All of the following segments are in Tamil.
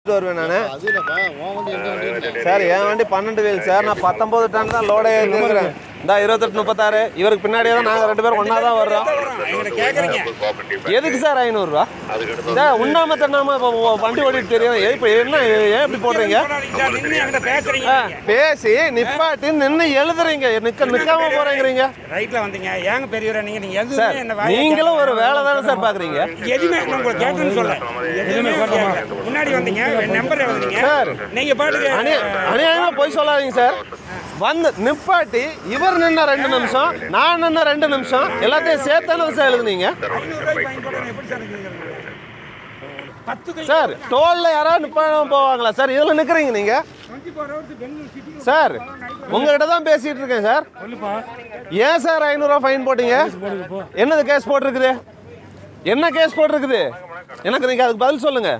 வருவேன் நான் அது இல்லப்பா உன் வண்டி எந்த வண்டி சார் என் வண்டி பன்னெண்டு வீல் சார் நான் பத்தொன்பது டன் தான் லோடே இருக்கிறேன் இந்த இருபத்தெட்டு முப்பத்தாறு இவருக்கு பின்னாடியே தான் நாங்கள் ரெண்டு பேரும் ஒன்றா தான் வர்றோம் எங்களை கேட்குறீங்க எதுக்கு சார் ஐநூறுரூவா சார் உண்ணாம தண்ணாம இப்போ வண்டி ஓட்டிட்டு தெரியும் ஏன் இப்போ என்ன ஏன் இப்படி போடுறீங்க சார் நின்று என்கிட்ட பேசுறீங்க ஆ, பேசி நிப்பாட்டி நின்று எழுதுறீங்க நிக்க நிக்காம போறேங்கிறீங்க ரைட்ல வந்தீங்க ஏங்க பெரியவரா நீங்க நீங்க சார் எதுவுமே என்ன வாயை நீங்களும் ஒரு வேலை தானே சார் பாக்குறீங்க எதுவுமே நான் உங்களுக்கு கேட்கணும்னு சொல்ல எதுவுமே கேட்கல. முன்னாடி வந்தீங்க நம்பர் எழுதுனீங்க சார். நீங்க பாட்டுக்கு அணி அநியாயமா போய் சொல்லாதீங்க சார் வந்து நிப்பாட்டி இவர் நின்ன ரெண்டு நிமிஷம் நான் நின்ன ரெண்டு நிமிஷம் எல்லாத்தையும் சேர்த்தானே சார் எழுதுனீங்க ஐநூறு ரூபாய்க்கு வாங்கி போடுறேன் எப்படி சார் நிக்கிறீங்க? பத்து கை சார் டோல்ல யாராவது நிப்பாடாம போவாங்களா சார் இதுல நிக்கிறீங்க நீங்க twenty four hours Bangalore city sir உங்ககிட்ட தான் பேசிட்டு இருக்கேன் சார் ஏன் சார் ஐநூறுரூவா ஃபைன் போட்டீங்க என்னது கேஸ் போட்டிருக்குது என்ன கேஸ் போட்டிருக்குது எனக்கு நீங்க அதுக்கு பதில் சொல்லுங்க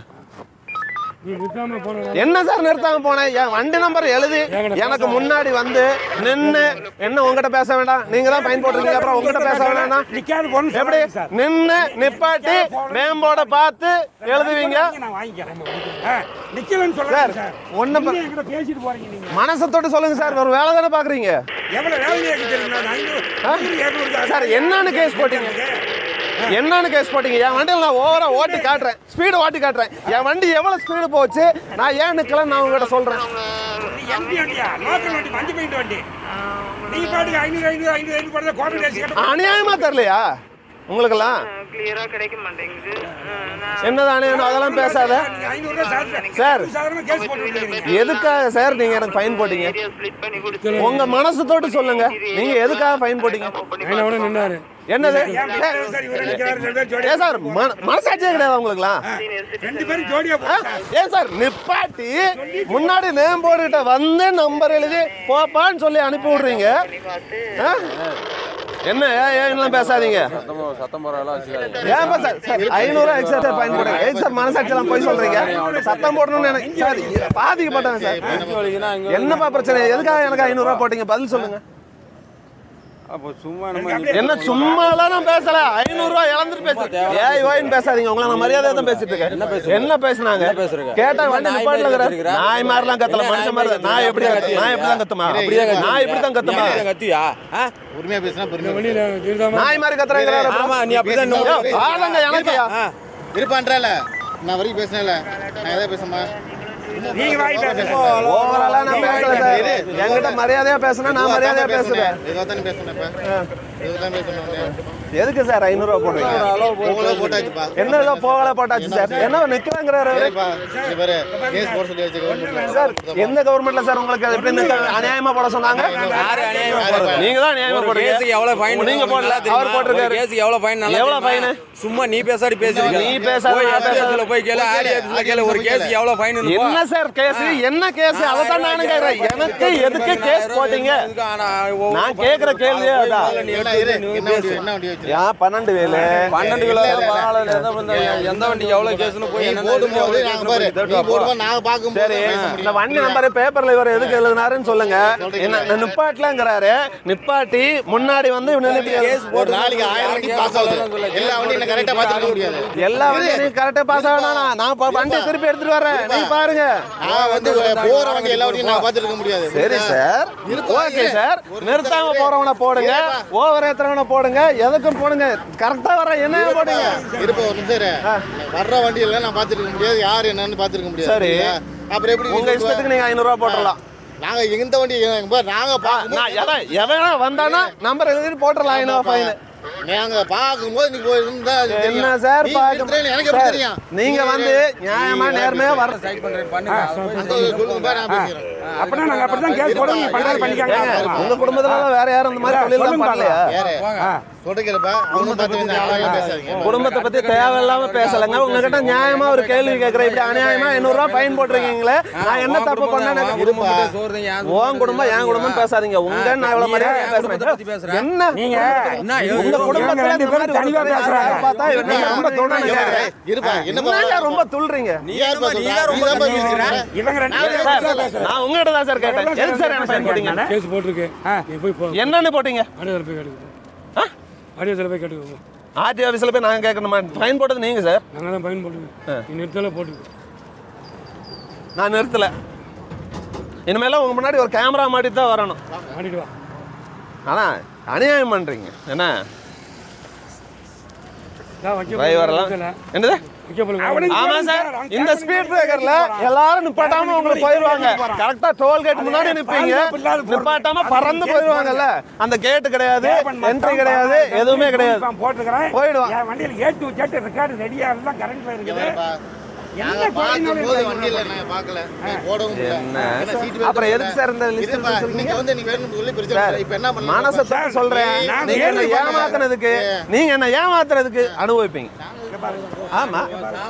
என்ன சார் நிறுத்தாம போனேன் என் வண்டி நம்பர் எழுதி எனக்கு முன்னாடி வந்து நின்னு என்ன உங்ககிட்ட பேச வேண்டாம் நீங்க தான் ஃபைன் போட்டிருக்கீங்க அப்புறம் உங்ககிட்ட பேச வேண்டாம் நிக்காது போன்னு எப்படி சொல்லுங்க சார் நின்னு நிப்பாட்டி நேம் போர்டை பார்த்து எழுதுவீங்க நான் வாங்கிக்கிறேன் ஆ, நிக்கலன்னு சொல்லுங்க சார், சார் ஒண்ணும் ப- நீங்க என்கிட்ட பேசிட்டு போறீங்க நீங்க மனசை தொட்டு சொல்லுங்க சார் ஒரு வேலை தானே பாக்குறீங்க எவ்வளவு வேலை இருக்கு தெரியுங்களா நான் ஐநூறு ஐநூறு, இருநூறு தான். சார் என்னன்னு கேஸ் போட்டீங்க என்னன்னு கேஸ் போட்டீங்க என் வண்டியில் நான் ஓவரா ஓட்டி காட்டுறேன் ஸ்பீடு ஓட்டி காட்டுறேன் என் வண்டி எவ்வளவு ஸ்பீடு போச்சு நான் ஏன் நிக்கலன்னு நான் உங்ககிட்ட சொல்றேன் இது எம்பி வண்டியா லோக்கல் வண்டி மஞ்சள் பெயிண்ட் வண்டி நீங்க பாட்டுக்கு ஐநூறு ஐநூறு ஐநூறு ஐநூறு போடுறது கோட்டை டேசி கட்ட அநியாயமா தெரியலையா உங்களுக்கெல்லாம் கிளியரா கிடைக்க மாட்டேங்குது அஹ் நான் என்னது அநியாயம் அதெல்லாம் பேசாத நீங்க ஐநூறு ரூபாய் சார் சார். சாதாரணமா கேஸ் போட்டு விட்டுருக்கீங்க எதுக்காக சார் நீங்க எனக்கு ஃபைன் போட்டீங்க ஏரியா ஸ்ப்ளிட் பண்ணி கொடுத்து உங்க மனசு தொட்டு சொல்லுங்க நீங்க எதுக்காக ஃபைன் போட்டீங்க என்னது ஏன் பேசுறது சார் இவரு நிக்கிறாரு ரெண்டு பேரும் ஜோடியா ஏன் சார் மன- மனசாட்சியே கிடையாது உங்களுக்குலாம் ரெண்டு பேரும் ஜோடியா ஆ? ஏன் சார் நிப்பாட்டி முன்னாடி நேம் போர்டுகிட்ட வந்து நம்பர் எழுதி போப்பான்னு சொல்லி அனுப்பி விடுறீங்க ஆ? என்ன ஏன் ஏன்லாம் பேசாதீங்க சத்தம் போறாலாம் வச்சுக்காதீங்க ஏன் சார் சார் ஐநூறுரூவா எக்ஸ்ட்ரா சார் ஃபைன் போடுங்க ஏன் சார் மனசாட்சியெல்லாம் போய் சொல்றீங்க சத்தம் போடணும்னு எனக்கு சார் பாதிக்கப்பட்டேன் சார் என்னப்பா பிரச்சனை எதுக்காக எனக்கு ஐநூறுரூவா போட்டீங்க பதில் சொல்லுங்க அப்போ சும்மா நம்ம என்ன சும்மாலாம் நான் பேசல ஐநூறுரூவா இழந்துட்டு பேசுறேன் ஏய் ஓயின்னு பேசாதீங்க உங்களை நான் மரியாதை தான் பேசிட்டு இருக்கேன் என்ன பேசுறேன் என்ன பேசினாங்க பேசுறீங்க? கேட்டா என்ன வண்டி நாய் நிப்பாட்டில் மாதிரி இருக்கிற கத்துறீங்களா? நாய் மாதிரிலாம் கத்தல என்ன மனுஷன் மாதிரி நாய் நான் எப்படி மாதிரி கத்து நான் எப்படி தான் கத்துமா அப்படியே கத்து. நான் இப்படி தான் கத்துமா நீ அப்படிதான் கத்தியா ஆ? உரிமையா பேசினா பெருமை நாய் மாதிரி கத்துறாங்க ஆமா நீ அப்படிதான் இன்னும் ஆளுங்க எனக்குயா ஆ. இருப்பான்றல நான் வரைக்கும் பேசினேன்ல நான் எதாவது பேசுமா நீங்க வாய் பேசுங்க ஓவராலா நான் பேசல சார் என்கிட்ட மரியாதையா பேசுனா நான் மரியாதையா பேசுறேன் ஏதோ தானே பேசுனேன் இப்ப ஏதோ தான் பேசணும் எதுக்கு சார் ஐநூறுரூவா போடுறீங்க உங்களே போட்டாச்சுப்பா என்ன ஏதோ போகல போட்டாச்சு சார் என்ன நிக்கிறாங்கிறாரு அவரு? சரிப்பா இங்க பாரு கேஸ் போட சொல்லி வச்சு கவர்மெண்ட் சார் எந்த கவர்மெண்ட்ல சார் உங்களுக்கு அது எப்படி நிக்க அநியாயமா போட சொன்னாங்க யாரு அநியாயமா போறது? நீங்க தான் அநியாயமா ஒரு போடுறீங்க கேஸுக்கு எவ்வளவு fine நீங்க உங்களுக்கு போடல நல்லா தெரியுமா? அவர் போட்டிருக்காரு ஒரு கேஸுக்கு எவ்வளவு fine நல்லா எவ்வளவு தெரியுமா? fine? சும்மா நீ பேசாடி பேசிருக்க நீ பேசாத, போய் நான் பேசாத. SDF ல போய் கேளு ஆர்டிஎஃப்ல கேளு ஒரு கேஸுக்கு எவ்வளவு ஃபைன் என்ன சார் கேஸ் என்ன கேஸ் அதை தான் நானும் கேக்குறேன் எனக்கு எதுக்கு கேஸ் போட்டீங்க நான் கேக்குற கேள்வியே அதான் என்ன இரு என்ன வண்டி என்ன வண்டி வச்சு ஏன் பன்னெண்டு வேலு பன்னெண்டு கிலோ பரவாயில்ல எந்த பந்த- எந்த வண்டிக்கு எவ்வளவு கேஸ்னு போய் நீ என்ன போடும்போது நாங்க பாரு நீ போடுவோம் நாங்க பார்க்கும்போது சரி பேச இந்த முடியும் வண்டி நம்பர் பேப்பர்ல இவர் எதுக்கு எழுதினாருன்னு சொல்லுங்க என்ன நிப்பாட்டலங்கிறாரு நிப்பாட்டி முன்னாடி வந்து இவனை நிறுத்தி- ஒரு நாளைக்கு ஆயிரம் வண்டி பாஸ் ஆகுது எல்லா வண்டியும் கரெக்டா பார்த்துருக்க முடியாது எல்லா வண்டியும் கரெக்டா பாஸ் ஆகணும் நான் இப்ப வண்டியை திருப்பி எடுத்துட்டு வரேன் நீ பாருங்க நான் வந்து போற வண்டி எல்லா வண்டியும் நான் பார்த்துருக்க முடியாது சரி சார் ஓகே சார் நிறுத்தாம போறவன போடுங்க ஓவர் ஏத்துறவன போடுங்க எதுக்கும் போடுங்க கரெக்டா வர என்ன போடுங்க இருப்ப ஒரு நிமிஷம் இரு. வர்ற வண்டி எல்லாம் நான் பார்த்துருக்க முடியாது யார் என்னன்னு பார்த்துருக்க முடியாது சரி. சரியா? அப்புறம் எப்படி நீ உங்க சொல்லுவ? இஷ்டத்துக்கு நீங்க ஐநூறு ரூபாய் போட்டுடலாம் நாங்க எந்த வண்டி எங்க பாரு, நாங்க பார்க்கும்போது நான் எவன் எவனா வந்தானா நம்பர் எழுதிட்டு போட்டுடலாம் ஐநூறு ஃபைன் நாங்க பார்க்கும்போது நீ போய் இருந்தா அது என்ன தெரியும். சார் நீ பார்க்க நிறுத்துறேன்னு எனக்கு எப்படி சார், தெரியும் நீங்க வந்து நியாயமா நேர்மையா வர சைட் பண்றேன் பண்ணுங்க அந்த சொல்லுங்க பாரு, நான் பேசுறேன் அப்படின்னா நாங்க அப்படிதான் கேஸ் போடுவோம் நீங்க பண்றது பண்ணிக்காங்க உங்க குடும்பத்துல எல்லாம் வேற யாரும் இந்த மாதிரி தொழில் சொல்லுங்க பண்ணலையா யாரு சொல்றீங்களப்பா அவங்க பார்த்து வந்து ஆளாக பேசாதீங்க குடும்பத்தை பத்தி தேவையில்லாம பேசலங்க உங்ககிட்ட நியாயமா ஒரு கேள்வி கேக்குறேன் இப்படி அநியாயமா ஐநூறு ரூபாய் ஃபைன் போட்டிருக்கீங்களே நான் என்ன தப்பு பண்ணேன்னு குடும்பம் மட்டும் சோறு தான் என் உன் குடும்பம் என் குடும்பம் பேசாதீங்க உங்க நான் இவ்வளவு மரியாதை குடும்பத்தை பத்தி பேசுறேன் பேசுறேன். என்ன நீங்க என்ன உங்க குடும்பத்துல ரெண்டு இந்த பேரும் மாதிரி தனியா ஒரு பேசுறாங்க. பார்த்தா இவங்க நீங்க ரொம்ப துள்ளுறீங்க. ஏய், இருப்பா என்ன என்னங்க ரொம்ப துள்ளுறீங்க நீ யார் பா சொல்றா? நீ தான் பா பேசுற. இவங்க ரெண்டு பேரும் சார், பேசுறாங்க. பேசுறாங்க. நான் உங்ககிட்ட தான் சார் கேட்டேன் எதுக்கு சார் எனக்கு ஃபைன் போட்டீங்க கேஸ் போட்டிருக்கு நீ போய் போ என்னன்னு போட்டீங்க ஆடியோவில் போய் கேட்டுக்கோ ஆ? ஆடியோவில் போய் கேட்டுக்கோ ஆர்டி ஆஃபீஸில் போய் நாங்கள் கேட்கணுமா ஃபைன் போட்டது நீங்கள் சார் நாங்கள் தான் பயன் போட்டுருக்கோம் நீ நிறுத்தல போட்டுக்கோ நான் நிறுத்தல இனிமேலாம் உங்க முன்னாடி ஒரு கேமரா மாட்டி தான் வரணும் மாட்டிட்டு வா ஆனா அநியாயம் பண்றீங்க என்ன நான் வைக்க டிரைவர்லாம் வைக்கல. என்னது வைக்க போல அவனுக்கு ஆமா சார் இந்த ஸ்பீட் பிரேக்கர்ல எல்லாரும் நிப்பாட்டாம உங்களுக்கு போயிருவாங்க கரெக்டா டோல் கேட் முன்னாடி நிப்பீங்க நிப்பாட்டாம பறந்து போயிருவாங்கல்ல அந்த கேட் கிடையாது என்ட்ரி கிடையாது எதுவுமே கிடையாது நான் போட்டுக்கிறேன் போயிடுவான். என் வண்டியில் ஏ டு ஜெட் ரெக்கார்டு ரெடியா இருந்தா கரண்ட்ல இருக்குது பாருப்பா. என்ன நாங்க குறைனாலும் பார்க்கும்போது இல்லை. வண்டியில நாங்க பார்க்கல நாங்க போடவும் இல்லை. என்ன? ஏன்னா seat belt அப்புறம் எதுக்கு சார் இந்த list இருப்பா, வச்சிருக்கீங்க? இன்னைக்கு வந்து நீங்க வேணும்னு சொல்லி பிரச்சனை சார் இல்லை. இப்ப என்ன பண்ணலாம் மனசை தொட்டு சொல்றேன் நான் நீங்க என்ன ஏழு பண்ணல. ஏமாத்துனதுக்கு நீங்க என்ன ஏமாத்துறதுக்கு அனுபவிப்பீங்க ஆமா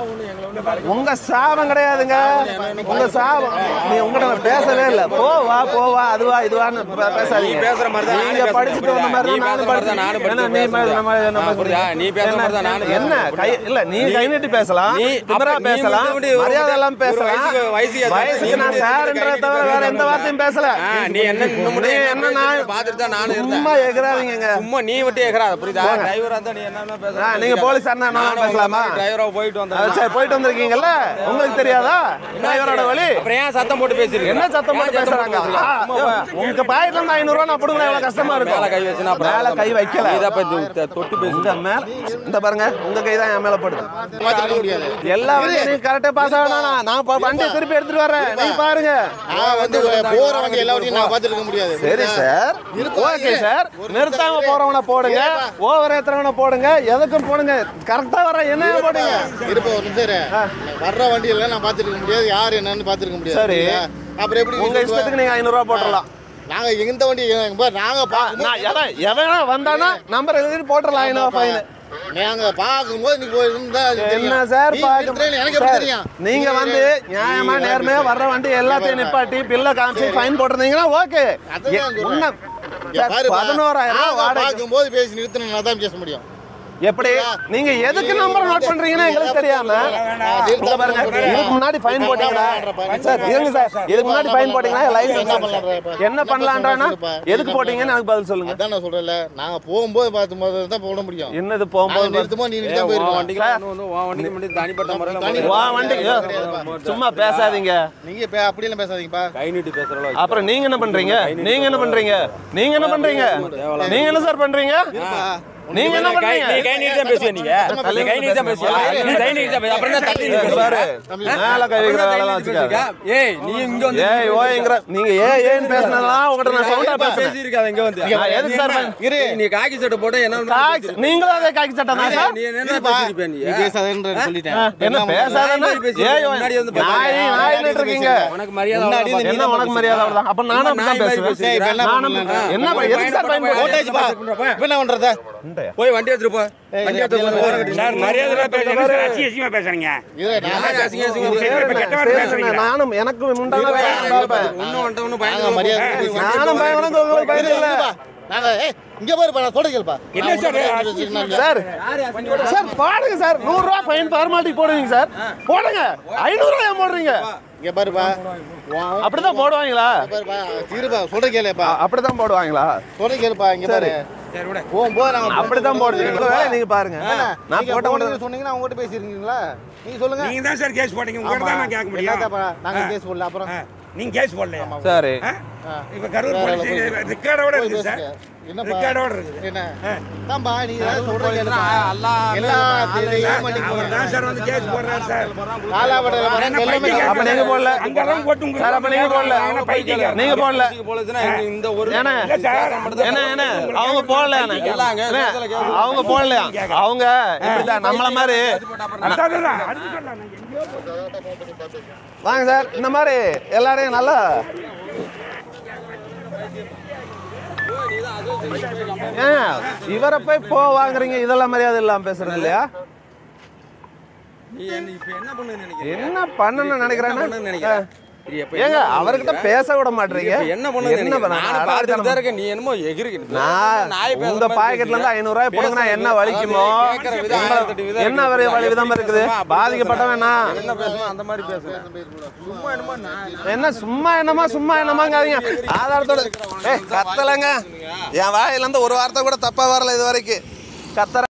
உங்க சாபம் கிடையாதுங்க உங்க சாபம் நீ உங்ககிட்ட நான் பேசவே இல்ல போ வா போ வா அதுவா இதுவான்னு பே- பேசாதீங்க நீ பேசுற மாதிரி தான் நீங்க நானும் படிச்சுட்டு வந்த மாதிரி நீ தான் நானும் பேசுற மாதிரி தான் நானும் படிச்சேன். என்ன நீ படிச்சு மே- நம்ம- நம்ம- ஆ, புரியுதா? நீ பேசுற மாதிரி தான் நானும் என்ன பேசுறேன். கை இல்ல நீ கை நீட்டி பேசலாம் நீ திமிரா அப்ப நீ பேசலாம் மட்டும் இப்படி மரியாதை எல்லாம் ஒரு பேசலாம் வயசுக்கு- வயசுக்கு ஏத்த மாதிரி வயசுக்கு நான் நீ சார்ன்றத மட்டும் தவிர வேற எந்த வார்த்தையும் பேசல ஆ, நீ என்ன இன்னும் நீ மட்டும் என்ன நான் பார்த்துட்டு தான் நானும் இருந்தேன் சும்மா எகிறாதீங்க சும்மா நீ மட்டும் ஏக்கறாத புரியுதா டிரைவரா இருந்தா நீ என்ன பேச ஆ, நீங்க போலீஸா இருந்தா என்ன பேசலாமா? டிரைவரா போயிட்டு அது வந்தேன் சரி போயிட்டு வந்திருக்கீங்கல்ல உங்களுக்கு தெரியாதா டிரைவரோட வழி அப்புறம் ஏன் சத்தம் போட்டு பேசிருக்க என்ன சத்தம் போட்டு பேசுறாங்க ஆ, உங்க பாக்கெட்ல இருந்து ஐநூறு ரூபா நான் கொடுங்க எவ்வளவு கஷ்டமா இருக்கும் மேல கை வச்சுனா அப்புறம் மேல கை வைக்கல நீ தான் இப்ப இது தொட்டு பேசு உங்க மேல இந்த பாருங்க உங்க கை தான் என் மேல படுது மாத்திருக்க முடியாது எல்லா வண்டியும் நீங்க கரெக்டா பாஸ் ஆகணும் நான் இப்ப வண்டியை திருப்பி எடுத்துட்டு வரேன் நீ பாருங்க நான் வந்து போற வண்டி எல்லா வண்டியும் நான் பார்த்துருக்க முடியாது சரி சார் ஓகே சார் நிறுத்தாம போறவன போடுங்க ஓவர் ஏத்துறவன போடுங்க எதுக்கும் போடுங்க கரெக்டா வர என்ன போடுங்க இருப்ப ஒரு நிமிஷம் இரு. வர்ற வண்டி எல்லாம் நான் பார்த்துருக்க முடியாது யார் என்னன்னு பார்த்துருக்க முடியாது சரி. சரியா? அப்புறம் எப்படி நீ உங்க சொல்லுவ? இஷ்டத்துக்கு நீங்க ஐநூறு ரூபா போட்டுடலாம் நாங்க எந்த வண்டி எங்க பாரு, நாங்க பார்க்கும்போது நான் எவன் எவனா வந்தானா நம்பர் எழுதிட்டு போட்டுடலாம் ஐநூறு ஃபைன் நாங்க பார்க்கும்போது நீ போய் இருந்தா அது தெரியும். என்ன சார் நீ பார்க்க- நிறுத்துறேன்னு எனக்கு எப்படி சார், தெரியும் நீங்க வந்து நியாயமா நேர்மையா வர்ற வண்டி எல்லாத்தையும் நிப்பாட்டி பில்ல காமிச்சு ஃபைன் போட்டிருந்தீங்கன்னா ஓகே அதுதான் சொல்றேன். இங்க பாருப்பா, பதினோராயிரம் ரூபாய் நாங்க வாடகை பார்க்கும்போது பேசி நிறுத்தணும் தான் பேச முடியும் எப்படி நீங்க எதுக்கு நம்பர் நோட் பண்றீங்கன்னா எங்களுக்கு தெரியாம இங்க பாருங்க இதுக்கு முன்னாடி ஃபைன் போட்டீங்களா சார் இருங்க சார் இதுக்கு முன்னாடி ஃபைன் போட்டீங்கன்னா லைசன்ஸ் என்ன பண்ணலான்றானா எதுக்கு போட்டீங்கன்னு எனக்கு பதில் சொல்லுங்க அதான் நான் சொல்றேன்ல நாங்க போகும்போது பார்க்கும்போது தான் போட முடியும் என்னது நாங்க போகும்போது நிறுத்தும்போது நீ ஏய், நிறுத்த உன் போயிருக்கலாம் வண்டிக்கு இன்னும் வந்து உன் வண்டிக்கு மட்டும் தனிப்பட்ட முறையில தனி- போடு. வா வண்டி ஐயோ, சும்மா பேசாதீங்க நீங்க இப்ப அப்படியெல்லாம் பேசாதீங்கப்பா கை நீட்டி பேசுற அளவுக்கு அப்புறம் நீங்க என்ன பண்றீங்க நீங்க என்ன பண்றீங்க நீங்க என்ன பண்றீங்க நீங்க என்ன சார் பண்றீங்க நீங்க என்ன கை- பண்றீங்க நீ கை நீட்டி தான் பேசுவ நீங்க நீ கை நீட்டி தான் பேசுவ நீ கை நீட்டி தான் பேசுவ அப்புறம் என்ன தள்ளி இங்க நிக்க பாரு மேல கை வைக்கிற வேலைலாம் வச்சுக்காத ஏய் நீ இங்க வந்து ஏய் ஓய்ங்கிற நீங்க ஏ ஏன்னு பேசினதெல்லாம் உங்ககிட்ட நான் சவுண்டா பேசுறேன் பேசியிருக்காத இங்க வந்து நான் எதுக்கு சார் பண்ண- இரு நீ காக்கி சட்டை போட்டு என்ன காக்கி- நீங்களும் அதே காக்கி சட்டை தான் சார் நீ என்ன பேசிருப்ப நீ நீ பேசாதேன்னு சொல்லிட்டேன் என்ன பேசாதன்னா ஏய் முன்னாடி வந்து பேசுறீங்க. நாய் நாய் இருக்கீங்க உனக்கு மரியாதை முன்னாடி அவ்வளவுதான். என்ன உனக்கு மரியாதை அவ்வளவுதான் அப்ப நானும் அப்படிதான் நாய் மாதிரி பேசுவேன் பேசுறீங்க. இப்ப என்ன நானும் பண்ணலாம்? என்ன பண்ண- எதுக்கு சார் பயன் போடுறீங்க? ஓட்டேஜ் பா இப்ப என்ன பண்றத போய் வண்டி எடுத்துட்டு போ வண்டி எடுத்துட்டு போ ஓரம் கட்டி சார் மரியாதை பேசுறீங்க சார் அசிங்க அசிங்கமா பேசுறீங்க இது நான் யாரு அசிங்க அசிங்க சரி, இப்ப கெட்ட வார்த்தை பேசுங்க. பேசுறீங்களா? நானும் எனக்கு உண்டான பயம் பார்ப்பேன். ஒன்னும் வந்துட்டு ஒன்னும் நாங்க பயந்து மரியாதை நானும் பயம் உனக்கு உங்களுக்கு பயம் இல்ல நாங்க ஏய் இங்க பாருப்பா நான் சொல்ல கேளுப்பா என்ன சார் சார் சார் பாடுங்க சார் நூறு ரூபா ஃபைன் ஃபார்மாலிட்டி போடுவீங்க சார் போடுங்க ஐநூறு ரூபாய் ஏன் போடுறீங்க இங்க பாருப்பா உன் அப்படிதான் போடுவாங்களா இங்க பாருப்பா தீருப்பா சொல்ற கேளுப்பா அப்படிதான் போடுவாங்களா சொல்ற கேளுப்பா இங்க பாரு சரி விட போகும்போது நாங்க அப்படிதான் போடுவீங்க உங்க வேலையை நீங்க பாருங்க நான் நீங்க போட்ட போனீங்க உடனே சொன்னீங்கன்னா அவங்க கிட்ட பேசிருக்கீங்களா நீங்க சொல்லுங்க நீங்க தான் சார் கேஸ் போட்டீங்க உங்கள்ட்ட தான் நான் கேட்க முடியும் என்னத்தப்பா, நாங்க கேஸ் போடல அப்புறம் ஆ, நீங்க கேஸ் போடலையா சரி ஆ? இப்ப கரூர் போலீஸ் ரெக்கார்டோட இருக்கு சார் என்னப்பா ரெக்கார்டோட இருக்குது என்ன தான்பா நீ ஏதாவது சொல்ற கேளுப்பா எல்லாம் எல்லா தெரியும் அவர் தான் சார் வந்து கேஸ் போடுறாரு சார் காலாபடையில வர என்ன எல்லாமே பைத்தியக்காரன் அப்ப நீங்க போடல. அங்கெல்லாம் போட்டு உங்களுக்கு சார், அப்ப நீங்க போடல. என்ன பைத்தியக்காரன்? நீங்க போடல போலீஸ்னா இந்த- இந்த ஒரு ஏன்னா இல்ல சார் என்ன என்ன அவங்க போடல எல்லாம் அங்க அவங்க போடலையா அவங்க இப்படிதான் நம்மள மாதிரி அதான் அதான், அதுக்கு சொல்லலாம். நான் எங்கேயோ போட்டேன். வாங்க சார் இந்த மாதிரி எல்லாரையும் நல்லா ஏன் இவரை போய் போ வாங்குறீங்க இதெல்லாம் மரியாதை இல்லாம பேசுறது இல்லையா நீ என்ன இப்ப என்ன பண்ணுன்னு நினைக்கிறீங்க என்ன பண்ணணும்னு நினைக்கிறேன்னா பண்ணணும்னு நினைக்கிறேன் இது எப்ப ஏங்க என்ன அவர்கிட்ட பேச விட மாட்டீங்க இப்ப என்ன பண்ணுன்னு என்ன நினைக்கிறேன்? பண்ண நானும் பார்த்துட்டு தான் இருக்கேன். நீ என்னமோ எகிறுக்கு. நான் நாய் பேசுற உங்க மாதிரி பாக்கெட்ல இருந்து பேசுறீங்க. ஐநூறு ரூபாய் போடுங்கன்னா என்ன பேசுறது வலிக்குமோ அதாவது கேட்கிற விதம் உங்களை- ஆயிரத்தெட்டு விதம் என்ன இருக்குது. வழி வழி விதம் இருக்குது பேசுறோமா, அப்படி பாதிக்கப்பட்டவனா பேசுறேன். என்ன பேசணும் அந்த மாதிரி பேசுறேன் சும்மா என்னமோ நான் என்ன சும்மா என்னமா சும்மா என்னமாங்காதீங்க ஆதாரத்தோட ஏய் கத்தலைங்க என் வாயில இருந்து ஒரு வார்த்தை கூட தப்பா வரல இது வரைக்கும் கத்தற